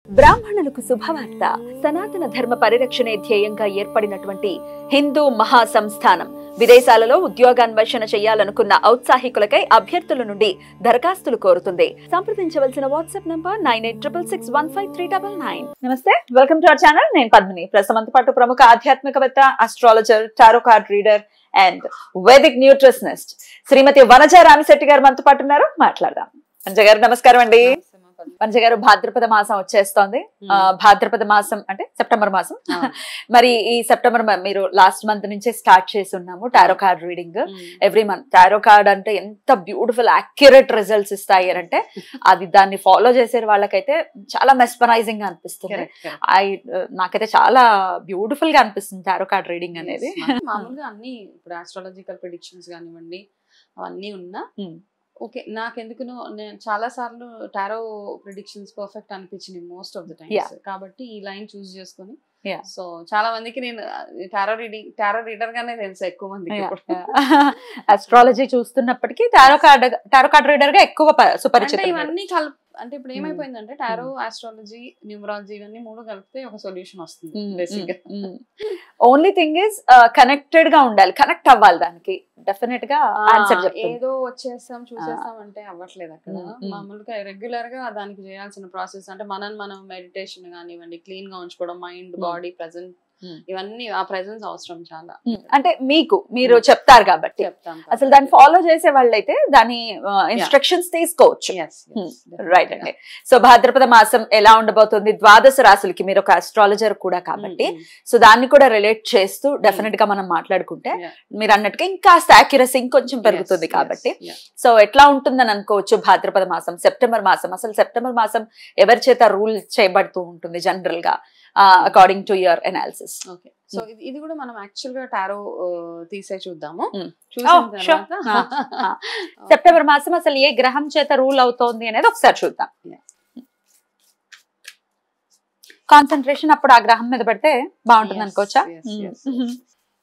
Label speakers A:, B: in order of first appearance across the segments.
A: బ్రాహ్మణులకు శుభవార్త సనాతన ధర్మ పరిరక్షణే ధ్యేయంగా ఏర్పడినటువంటి హిందూ మహాసంస్థానం విదేశాలలో ఉద్యోగాన్వేషణ చేయాలనుకున్న ఔత్సాహికులకై అభ్యర్థుల నుండి దరఖాస్తులు కోరుతుంది సంప్రదించవలసిన WhatsApp number nine eight triple six one five three double nine నమస్తే వెల్కమ్ టు అవర్ ఛానల్ నేను పద్మిని ప్రస్తుతంతో పాటు ప్రముఖ ఆధ్యాత్మికవేత్త astrologer tarot card reader and vedic nutritionist శ్రీమతి వనజ రామిశెట్టి గారు మనతో పాటు ఉన్నారు మాట్లాడదాం వనజ గారు నమస్కారం అండి వనజ గారు భాద్రపద మాసం వచ్చేస్తోంది ఆ, భాద్రపద మాసం అంటే సెప్టెంబర్ మాసం మరి ఈ సెప్టెంబర్ మ- మీరు లాస్ట్ మంత్ నుంచే స్టార్ట్ చేసి ఉన్నాము tarot card reading every month tarot card అంటే ఎంత బ్యూటిఫుల్ అక్యురేట్ రిజల్ట్స్ ఇస్తాయి అని అంటే అది దాన్ని ఫాలో చేసే వాళ్ళకైతే చాలా మెస్పరైజింగ్ గా అనిపిస్తుంది ఐ నాకైతే చాలా బ్యూటిఫుల్ గా అనిపిస్తుంది టారో కార్డ్ రీడింగ్ అనేది
B: మామూలుగా అన్ని ఇప్పుడు ఆస్ట్రాలజికల్ ప్రిడిక్షన్స్ కానివ్వండి అవన్నీ ఉన్నా
A: Hmm.
B: ఓకే నాకెందుకునో నేను చాలా సార్లు టారో ప్రిడిక్షన్స్ పర్ఫెక్ట్ అనిపించినాయి most of the
A: Yeah.
B: Times కాబట్టి ఈ లైన్ చూస్ చేసుకొని
A: Yeah.
B: సో చాలా మందికి నేను టారో రీడింగ్ టారో రీడర్ గానే తెలుసు ఎక్కువ మందికి ఇప్పుడు.
A: అస్ట్రాలజీ చూస్తున్నప్పటికీ tarot card tarot card reader గా ఎక్కువ ప-
B: అంటే
A: సుపరిచితం మీరు.
B: ఇవన్నీ కలుపు అంటే ఇప్పుడు
A: Hmm.
B: ఏమైపోయిందంటే టారో ఆస్ట్రాలజీ న్యూమరాలజీ ఇవన్నీ మూడు కలిపితే ఒక సొల్యూషన్ వస్తుంది
A: Mm,
B: బేసిక్ గా
A: mm, mm. Only thing is connected గా ఉండాలి కనెక్ట్ అవ్వాలి దానికి డెఫినెట్ గా ఆన్సర్
B: ఆ,
A: చెప్తుంది
B: ఏదో వచ్చేస్తాం చూసేస్తాం అంటే అవ్వట్లేదు అక్కడ
A: ఉమ్, ఉమ్.
B: మామూలుగా రెగ్యులర్ గా దానికి చేయాల్సిన ప్రాసెస్ అంటే మనం మనం మెడిటేషన్ కానివ్వండి క్లీన్ గా ఉంచుకోవడం mind
A: um.
B: Body present
A: um.
B: ఇవన్నీ ఆ ప్రెసెన్స్ అవసరం చాలా
A: Mm, అంటే మీకు మీరు చెప్తారు కాబట్టి
B: చెప్తాం
A: అసలు దాన్ని ఫాలో చేసే వాళ్ళైతే దాని ఇన్స్ట్రక్షన్స్ తీసుకోవచ్చు రైట్ అండి సో భాద్రపద మాసం ఎలా ఉండబోతుంది ద్వాదశ రాశులకి మీరు ఒక అస్ట్రాలజర్ కూడా కాబట్టి సో దాన్ని కూడా రిలేట్ చేస్తూ డెఫినెట్ గా మనం మాట్లాడుకుంటే
B: Yeah.
A: మీరు అన్నట్టుగా ఇంకాస్త యాక్యురసీ ఇంకొంచెం పెరుగుతుంది కాబట్టి సో ఎట్లా ఉంటుందని అనుకోవచ్చు భాద్రపద మాసం సెప్టెంబర్ మాసం అసలు సెప్టెంబర్ మాసం ఎవరి చేత రూల్ చేయబడుతూ ఉంటుంది జనరల్ గా according to your analysis
B: okay so ఇది ఇది కూడా మనం యాక్చువల్ గా టారో తీసే చూద్దాము
A: Mm.
B: చూసిన
A: Oh, sure.
B: తర్వాత
A: Ah, సెప్టెంబర్ మాసం అసలు ఏ గ్రహం చేత రూల్ అవుతోంది అనేది ఒకసారి చూద్దాం
B: Yeah.
A: కాన్సన్ట్రేషన్ అప్పుడు ఆ గ్రహం మీద పెడితే బాగుంటుంది
B: Yes,
A: అనుకోవచ్చా
B: yes,
A: Mm.
B: yes, yes.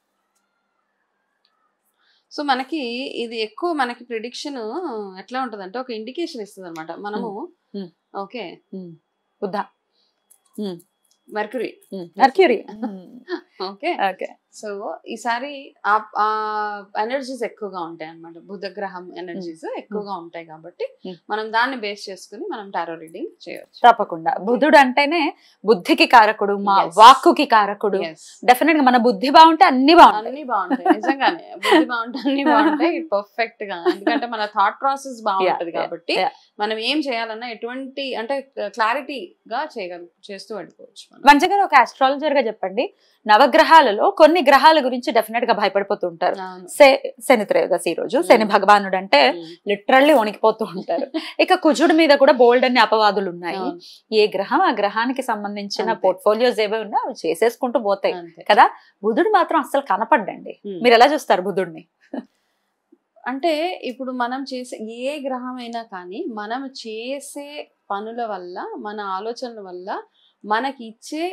B: So మనకి ఇది ఎక్కువ మనకి ప్రిడిక్షన్ ఎట్లా ఉంటది అంటే ఒక ఇండికేషన్ ఇస్తుంది అనమాట మనము
A: Hmm.
B: Okay
A: Budha
B: Mercury
A: Mercury
B: okay
A: okay
B: so ఈసారి ఆ ఎనర్జీస్ ఎక్కువగా ఉంటాయి అన్నమాట బుధ గ్రహం ఎనర్జీస్ ఎక్కువగా ఉంటాయి కాబట్టి
A: Hmm.
B: మనం దాన్ని బేస్ చేసుకుని మనం టారో రీడింగ్ చేయవచ్చు
A: తప్పకుండా బుధుడు అంటేనే బుద్ధికి కారకుడు మా
B: Yes.
A: వాక్కుకి కారకుడు
B: Yes.
A: డెఫినెట్ గా మన బుద్ధి బాగుంటే అన్ని బాగుంటాయి
B: అన్ని బాగుంటాయి నిజంగానే బుద్ధి బాగుంటాయి అన్ని బాగుంటాయి పర్ఫెక్ట్ గా ఎందుకంటే మన థాట్ ప్రాసెస్ బాగుంటది
A: yeah,
B: కాబట్టి
A: yeah.
B: మనం ఏం చేయాలన్నా ఎటువంటి అంటే క్లారిటీగా చేయగల చేస్తూ వెళ్ళిపోవచ్చు మనం.
A: మంచిగా ఒక ఆస్ట్రాలజర్ గా చెప్పండి నవగ్రహాలలో కొన్ని గ్రహాల గురించి డెఫినెట్ గా భయపడిపోతూ ఉంటారు
B: అవును.
A: శ- శని త్రయోదశి ఈ రోజు శని
B: Mm.
A: భగవానుడు అంటే
B: ఉమ్.
A: లిటరల్లీ వణికిపోతూ ఉంటారు ఇక కుజుడి మీద కూడా బోల్డ్ అన్ని అపవాదులు ఉన్నాయి
B: అవును.
A: ఏ గ్రహం ఆ గ్రహానికి సంబంధించిన
B: అంతే.
A: పోర్ట్ఫోలియోస్ ఏవో ఉన్నా అవి చేసేసుకుంటూ పోతాయి
B: అంతే
A: కదా బుధుడు మాత్రం అస్సలు కనపడ్డండి
B: ఉమ్.
A: మీరు ఎలా చూస్తారు బుధుడిని
B: అంటే ఇప్పుడు మనం చేసే ఏ గ్రహం అయినా కానీ మనం చేసే పనుల వల్ల మన ఆలోచనల వల్ల మనకి ఇచ్చే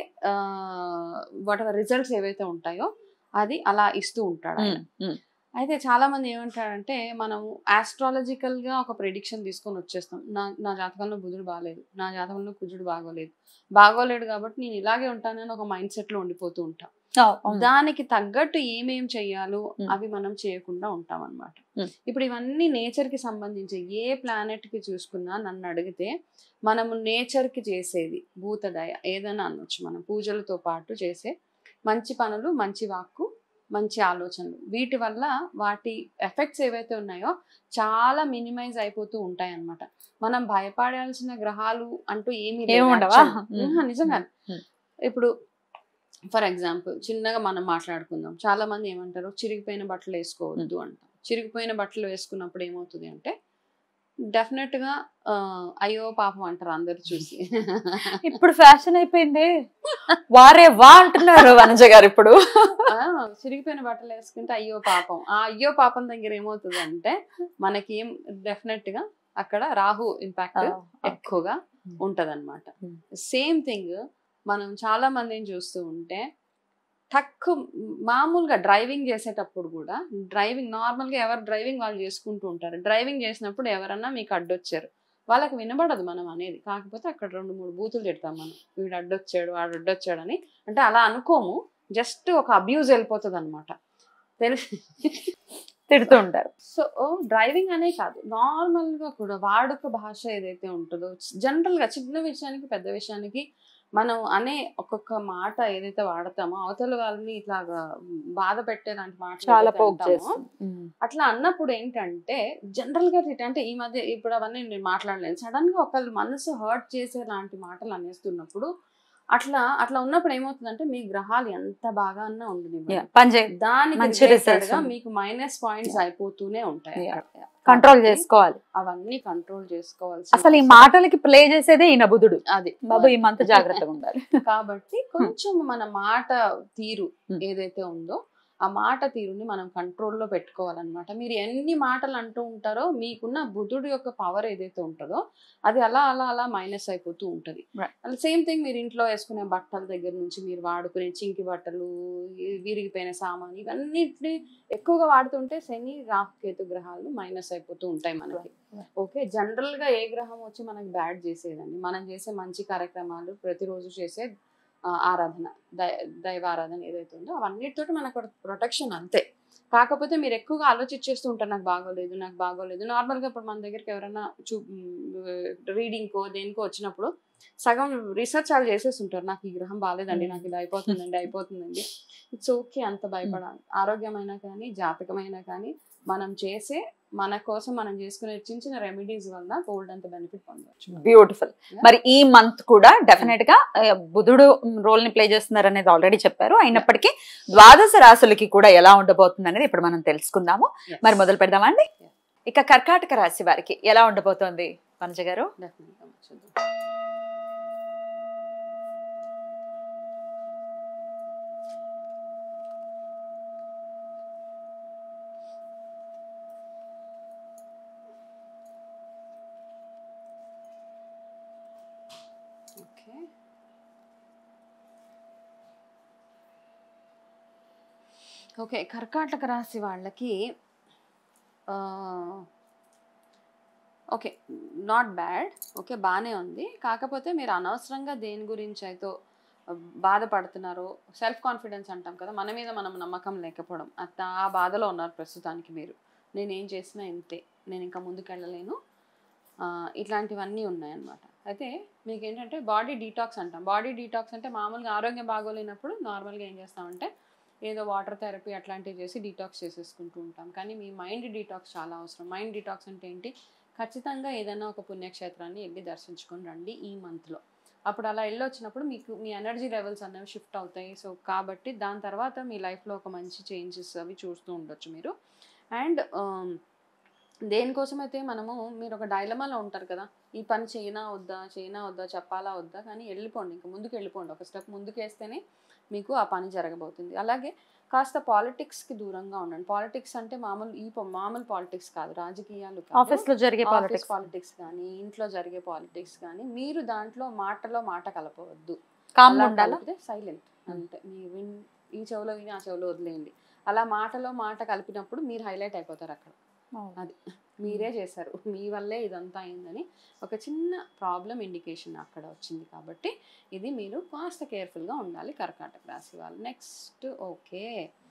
B: వాట్ రిజల్ట్స్ ఏవైతే ఉంటాయో అది అలా ఇస్తూ ఉంటాడు ఆయన. అయితే చాలా మంది ఏమంటారంటే మనం ఆస్ట్రాలజికల్ గా ఒక ప్రిడిక్షన్ తీసుకొని వచ్చేస్తాం నా నా జాతకంలో బుధుడు బాగాలేదు నా జాతకంలో కుజుడు బాగోలేదు బాగోలేడు కాబట్టి నేను ఇలాగే ఉంటానని ఒక మైండ్ సెట్ లో ఉండిపోతూ ఉంటాం దానికి తగ్గట్టు ఏమేం చెయ్యాలో
A: Hmm.
B: అవి మనం చేయకుండా ఉంటాం అనమాట
A: Hmm.
B: ఇప్పుడు ఇవన్నీ నేచర్ కి సంబంధించి ఏ ప్లానెట్ కి చూసుకున్నా నన్ను అడిగితే మనము నేచర్ కి చేసేది భూతదయ ఏదైనా అనొచ్చు మనం పూజలతో పాటు చేసే మంచి పనులు మంచి వాక్కు మంచి ఆలోచనలు వీటి వల్ల వాటి ఎఫెక్ట్స్ ఏవైతే ఉన్నాయో చాలా మినిమైజ్ అయిపోతూ ఉంటాయి అన్నమాట మనం భయపడాల్సిన గ్రహాలు అంటూ ఏమీ లేవు
A: ఏముండవా?
B: actually.
A: Hmm.
B: ఉహు, నిజంగా
A: Hmm.
B: ఇప్పుడు ఫర్ ఎగ్జాంపుల్ చిన్నగా మనం మాట్లాడుకుందాం చాలా మంది ఏమంటారు చిరిగిపోయిన బట్టలు వేసుకోవద్దు అంటాం చిరిగిపోయిన బట్టలు వేసుకున్నప్పుడు ఏమవుతుంది అంటే డెఫినెట్ గా ఆ, అయ్యో పాపం అంటారు అందరు చూసి
A: ఇప్పుడు ఫ్యాషన్ అయిపోయింది వారే వా అంటున్నారు వనజ గారు ఇప్పుడు
B: ఆ, చిరిగిపోయిన బట్టలు వేసుకుంటే అయ్యో పాపం ఆ అయ్యో పాపం దగ్గర ఏమవుతుంది అంటే మనకి ఏం డెఫినెట్ గా అక్కడ రాహు ఇంపాక్ట్ ఎక్కువగా ఉంటది అనమాట
A: Hmm.
B: సేమ్ థింగ్ మనం చాలా మందిని చూస్తూ ఉంటే తక్కువ మామూలుగా డ్రైవింగ్ చేసేటప్పుడు కూడా డ్రైవింగ్ నార్మల్గా ఎవరు డ్రైవింగ్ వాళ్ళు చేసుకుంటూ ఉంటారు డ్రైవింగ్ చేసినప్పుడు ఎవరన్నా మీకు అడ్డొచ్చారు వాళ్ళకి వినబడదు మనం అనేది కాకపోతే అక్కడ రెండు మూడు బూతులు తిడతాం మనం వీడు అడ్డొచ్చాడు వాడు అడ్డొచ్చాడు అని అంటే అలా అనుకోము జస్ట్ ఒక అబ్యూజ్ వెళ్ళిపోతుంది అనమాట తెలిసి
A: తిడుతూ ఉంటారు
B: సో డ్రైవింగ్ అనే కాదు నార్మల్ గా కూడా వాడుక భాష ఏదైతే ఉంటుందో జనరల్ గా చిన్న విషయానికి పెద్ద విషయానికి మనం అనే ఒక్కొక్క మాట ఏదైతే వాడతామో అవతల వాళ్ళని ఇట్లాగా బాధ పెట్టేలాంటి మాట
A: చాలా పోక్ చేస్తుంది ఉమ్.
B: అట్లా అన్నప్పుడు ఏంటంటే జనరల్ గా తిట్ట- అంటే ఈ మధ్య ఇప్పుడు అవన్నీ నేను మాట్లాడలేను సడన్ గా ఒకళ్ళు మనసు హర్ట్ చేసే లాంటి మాటలు అనేస్తున్నప్పుడు అట్లా అట్లా ఉన్నప్పుడు ఏమవుతుందంటే మీ గ్రహాలు ఎంత బాగా అన్నా ఉండనివ్వండి
A: Yeah, పని చే
B: దానికి
A: మంచి
B: related
A: results
B: గా
A: ఉంది.
B: మీకు మైనస్ పాయింట్స్ అయిపోతూనే ఉంటాయి
A: Yeah.
B: అక్కడ.
A: కంట్రోల్
B: కాబట్టి
A: చేసుకోవాలి
B: అవన్నీ కంట్రోల్ చేసుకోవాల్సి
A: అసలు ఈ మాటలకి ప్లే చేసేదే ఈయన బుధుడు
B: అది
A: బాబు ఈ మంత్ జాగ్రత్తగా ఉండాలి
B: కాబట్టి కొంచెం మన మాట తీరు
A: Hmm.
B: ఏదైతే ఉందో ఆ మాట తీరుని మనం కంట్రోల్లో పెట్టుకోవాలన్నమాట మీరు ఎన్ని మాటలు అంటూ ఉంటారో మీకున్న బుధుడు యొక్క పవర్ ఏదైతే ఉంటుందో అది అలా అలా అలా మైనస్ అయిపోతూ ఉంటుంది
A: Right.
B: సేమ్ థింగ్ మీరు ఇంట్లో వేసుకునే బట్టల దగ్గర నుంచి మీరు వాడుకునే చింకి బట్టలు ఈ విరిగిపోయిన సామాన్ ఇవన్నిటిని ఎక్కువగా వాడుతుంటే శని రాహు కేతు గ్రహాలు మైనస్ అయిపోతూ ఉంటాయి మనకి
A: Right.
B: ఓకే జనరల్ గా ఏ గ్రహం వచ్చి మనకి బ్యాడ్ చేసేదండి మనం చేసే మంచి కార్యక్రమాలు ప్రతిరోజు చేసే ఆ, ఆరాధన దై దైవ ఆరాధన ఏదైతే ఉందో అవన్నిటితోటి మనకు ప్రొటెక్షన్ అంతే కాకపోతే మీరు ఎక్కువగా ఆలోచించేస్తూ ఉంటారు నాకు బాగోలేదు నాకు బాగోలేదు నార్మల్గా ఇప్పుడు మన దగ్గరికి ఎవరైనా చూ రీడింగ్కో దేనికో వచ్చినప్పుడు సగం రీసెర్చ్ వాళ్ళు చేసేసి ఉంటారు నాకు ఈ గ్రహం బాగాలేదండి నాకు ఇది అయిపోతుందండి అయిపోతుందండి ఇట్స్ ఓకే అంత భయపడాలి ఆరోగ్యమైనా కానీ జాతకమైనా కానీ మనం చేసే మన కోసం మనం చేసుకునే చిన్న చిన్న రెమెడీస్ వల్ల గోల్డ్ అంత బెనిఫిట్ పొందవచ్చు
A: బ్యూటిఫుల్ మరి ఈ మంత్ కూడా డెఫినెట్ గా ఆ, బుధుడు రోల్ ని ప్లే చేస్తున్నారు అనేది ఆల్రెడీ చెప్పారు అయినప్పటికీ ద్వాదశ రాశులకి కూడా ఎలా ఉండబోతుంది అనేది ఇప్పుడు మనం తెలుసుకుందాము
B: Yes.
A: మరి మొదలు పెడదామండి
B: Yeah.
A: ఇక కర్కాటక రాశి వారికి ఎలా ఉండబోతోంది వనజ గారు
B: Definitely గా చూద్దాం. ఓకే ఓకే కర్కాటక రాశి వాళ్ళకి ఆ, ఓకే నాట్ బ్యాడ్ ఓకే బాగానే ఉంది కాకపోతే మీరు అనవసరంగా దేని గురించి అయితే బాధపడుతున్నారో సెల్ఫ్ కాన్ఫిడెన్స్ అంటాం కదా మన మీద మనం నమ్మకం లేకపోవడం అట్లా ఆ బాధలో ఉన్నారు ప్రస్తుతానికి మీరు నేను ఏం చేసినా ఇంతే నేను ఇంకా ముందుకెళ్ళలేను ఆ, ఇట్లాంటివన్నీ ఉన్నాయన్నమాట అయితే మీకు ఏంటంటే బాడీ డీటాక్స్ అంటాం బాడీ డీటాక్స్ అంటే మామూలుగా ఆరోగ్యం బాగోలేనప్పుడు నార్మల్గా ఏం చేస్తామంటే ఏదో వాటర్ థెరపీ అట్లాంటివి చేసి డీటాక్స్ చేసేసుకుంటూ ఉంటాం కానీ మీ మైండ్ డీటాక్స్ చాలా అవసరం మైండ్ డీటాక్స్ అంటే ఏంటి ఖచ్చితంగా ఏదైనా ఒక పుణ్యక్షేత్రాన్ని వెళ్ళి దర్శించుకొని రండి ఈ మంత్లో అప్పుడు అలా వెళ్ళి వచ్చినప్పుడు మీకు మీ ఎనర్జీ లెవెల్స్ అనేవి షిఫ్ట్ అవుతాయి సో కాబట్టి దాని తర్వాత మీ లైఫ్లో ఒక మంచి చేంజెస్ అవి చూస్తూ ఉండొచ్చు మీరు అండ్ దేనికోసం అయితే మనము మీరు ఒక డైలమాలో ఉంటారు కదా ఈ పని చేయనా వద్దా చేయనా వద్దా చెప్పాలా వద్దా కానీ వెళ్ళిపోండి ఇంకా ముందుకు వెళ్ళిపోండి ఒక స్టెప్ ముందుకు వేస్తేనే మీకు ఆ పని జరగబోతుంది అలాగే కాస్త పాలిటిక్స్కి దూరంగా ఉండండి పాలిటిక్స్ అంటే మామూలు ఈ ప- మామూలు పాలిటిక్స్ కాదు రాజకీయాలు కాదు
A: ఆఫీస్ లో జరిగే
B: ఆఫీస్
A: పాలిటిక్స్
B: పాలిటిక్స్ కానీ ఇంట్లో జరిగే పాలిటిక్స్ కానీ మీరు దాంట్లో మాటలో మాట కలపవద్దు
A: కామ్ ఉండాలా
B: సైలెంట్ అంటే మీ విన్ ఈ చెవులో విని ఆ చెవులో వదిలేయండి అలా మాటలో మాట కలిపినప్పుడు మీరు హైలైట్ అయిపోతారు అక్కడ అది మీరే చేశారు మీ వల్లే ఇదంతా అయిందని ఒక చిన్న ప్రాబ్లం ఇండికేషన్ అక్కడ వచ్చింది కాబట్టి ఇది మీరు కాస్త కేర్ఫుల్గా ఉండాలి కర్కాటక రాశి వాళ్ళు నెక్స్ట్ ఓకే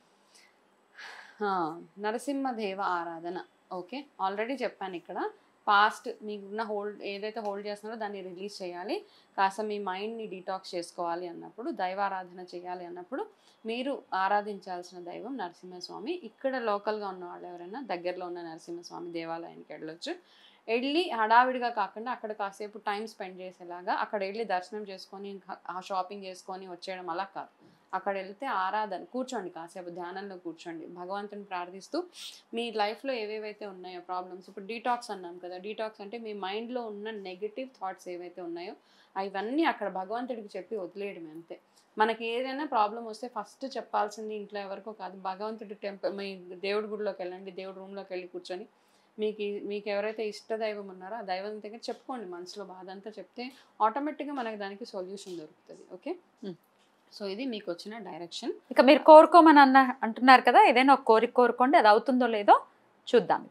B: నరసింహదేవ ఆరాధన ఓకే ఆల్రెడీ చెప్పాను ఇక్కడ పాస్ట్ మీకున్న హోల్డ్ ఏదైతే హోల్డ్ చేస్తున్నారో దాన్ని రిలీజ్ చేయాలి కాస్త మీ మైండ్ని డీటాక్స్ చేసుకోవాలి అన్నప్పుడు దైవారాధన చేయాలి అన్నప్పుడు మీరు ఆరాధించాల్సిన దైవం నరసింహస్వామి ఇక్కడ లోకల్గా ఉన్న వాళ్ళు ఎవరైనా దగ్గరలో ఉన్న నరసింహస్వామి దేవాలయానికి వెళ్ళొచ్చు వెళ్ళి హడావిడిగా కాకుండా అక్కడ కాసేపు టైం స్పెండ్ చేసేలాగా అక్కడ వెళ్ళి దర్శనం చేసుకొని ఇంకా ఆ షాపింగ్ చేసుకొని వచ్చేయడం అలా కాదు అక్కడ వెళ్తే ఆరాధన కూర్చోండి కాసేపు ధ్యానంలో కూర్చోండి భగవంతుని ప్రార్థిస్తూ మీ లైఫ్లో ఏవేవైతే ఉన్నాయో ప్రాబ్లమ్స్ ఇప్పుడు డీటాక్స్ అన్నాం కదా డీటాక్స్ అంటే మీ మైండ్లో ఉన్న నెగిటివ్ థాట్స్ ఏవైతే ఉన్నాయో అవన్నీ అక్కడ భగవంతుడికి చెప్పి వదిలేయడం అంతే మనకి ఏదైనా ప్రాబ్లం వస్తే ఫస్ట్ చెప్పాల్సింది ఇంట్లో ఎవరికో కాదు భగవంతుడి టెంపుల్ మీ దేవుడి గుడిలోకి వెళ్ళండి దేవుడి రూమ్లోకి వెళ్ళి కూర్చొని మీకు ఈ- మీకు ఎవరైతే ఇష్ట దైవం ఉన్నారో ఆ దైవం దగ్గర చెప్పుకోండి మనసులో బాధ అంతా చెప్తే ఆటోమేటిక్గా మనకి దానికి సొల్యూషన్ దొరుకుతుంది ఓకే
A: Hmm.
B: సో ఇది మీకు వచ్చిన డైరెక్షన్
A: ఇక మీరు కోరుకోమని అన్న అంటున్నారు కదా ఏదైనా ఒక కోరిక కోరుకోండి అది అవుతుందో లేదో చూద్దాం ఇప్పుడు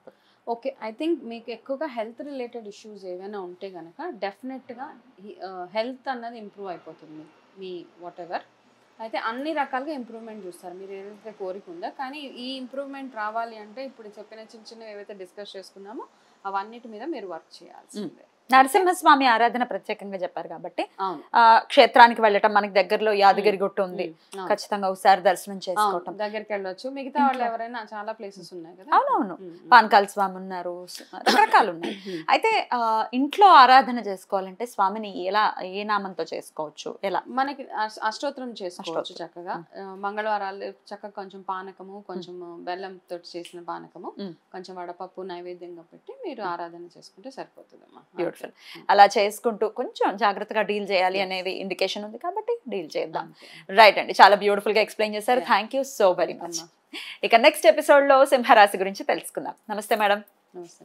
B: ఓకే ఐ థింక్ మీకు ఎక్కువగా హెల్త్ రిలేటెడ్ ఇష్యూస్ ఏవైనా ఉంటే కనుక డెఫినెట్గా హెల్త్ అన్నది ఇంప్రూవ్ అయిపోతుంది మీ వాట్ ఎవర్ అయితే అన్ని రకాలుగా ఇంప్రూవ్మెంట్ చూస్తారు మీరు ఏదైతే కోరిక ఉందో కానీ ఈ ఇంప్రూవ్మెంట్ రావాలి అంటే ఇప్పుడు చెప్పిన చిన్న చిన్నవి ఏవైతే డిస్కస్ చేసుకున్నామో అవన్నిటి మీద మీరు వర్క్ చేయాల్సిందే
A: నరసింహస్వామి ఆరాధన ప్రత్యేకంగా చెప్పారు కాబట్టి
B: అవును
A: ఆ క్షేత్రానికి వెళ్ళటం మనకి దగ్గరలో యాదగిరి గుట్ట ఉంది
B: ఉమ్, అవును.
A: ఖచ్చితంగా ఒకసారి దర్శనం
B: అవును,
A: చేసుకోవటం
B: దగ్గరికి వెళ్ళొచ్చు మిగతా వాళ్ళు
A: ఇంట్లో.
B: ఎవరైనా చాలా ప్లేసెస్ ఉన్నాయి కదా
A: అవునవును.
B: ఉమ్, ఉమ్.
A: పానకాల స్వామి ఉన్నారు రకరకాలు ఉన్నాయి
B: ఉమ్.
A: అయితే ఆ, ఇంట్లో ఆరాధన చేసుకోవాలంటే స్వామిని ఎలా ఏ నామంతో చేసుకోవచ్చు ఎలా
B: మనకి అష్- అష్టోత్తరం చేసుకోవచ్చు
A: అష్టోత్తరం.
B: చక్కగా ఆ, మంగళవారాలు చక్కగా కొంచెం పానకము కొంచెం బెల్లం తోటి చేసిన పానకము
A: మ్.
B: కొంచెం వడపప్పు నైవేద్యంగా పెట్టి మీరు ఆరాధన చేసుకుంటే సరిపోతుందమ్మా
A: బ్యూటిఫుల్ అలా చేసుకుంటూ కొంచెం జాగ్రత్తగా డీల్ చేయాలి అనేది ఇండికేషన్ ఉంది కాబట్టి డీల్ చేద్దాం
B: అంతే.
A: రైట్ అండి చాలా బ్యూటిఫుల్ గా ఎక్స్ప్లెయిన్ చేశారు
B: Yeah.
A: Thank you so very much
B: అమ్మా.
A: ఇక నెక్స్ట్ ఎపిసోడ్ లో సింహరాశి గురించి తెలుసుకుందాం నమస్తే మేడం
B: నమస్తే